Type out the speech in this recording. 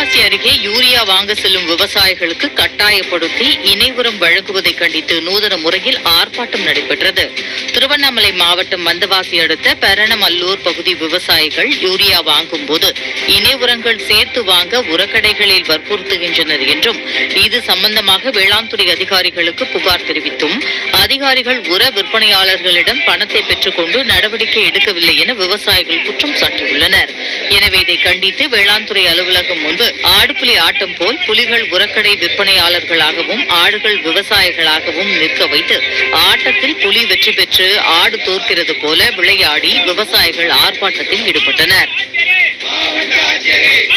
வந்தவாசி அருகே யூரியா வாங்க செல்லும் விவசாயிகளுக்கு கட்டாயப்படுத்தி இணை உரம் வழங்குவதை கண்டித்து நூதன முறையில் ஆர்ப்பாட்டம் நடைபெற்றது திருவண்ணாமலை மாவட்டம் வந்தவாசி அடுத்த பெரணமல்லூர் பகுதி விவசாயிகள் யூரியா வாங்கும் போது இணை உரங்கள் சேர்த்து வாங்க உரக்கடைகளில் வற்புறுத்துகின்றனர் என்றும் இது சம்பந்தமாக வேளாண் துறை அதிகாரிகளுக்கு புகார் தெரிவித்தும் அதிகாரிகள் உர விற்பனையாளர்களிடம் பணத்தை பெற்றுக்கொண்டு நடவடிக்கை எடுக்கவில்லை என விவசாயிகள் குற்றம் சாட்டியுள்ளனர் எனவே இதை கண்டித்து வேளாண் துறை அலுவலகம் முன்பு ஆடுபுலி ஆட்டம் போல் புலிகள் உரக்கடை விற்பனையாளர்களாகவும் ஆடுகள் விவசாயிகளாகவும் நிற்க வைத்து ஆட்டத்தில் புலி வெற்றி பெற்று ஆடு தோற்கிறது போல விளையாடி விவசாயிகள் ஆர்ப்பாட்டத்தில் ஈடுபட்டனர்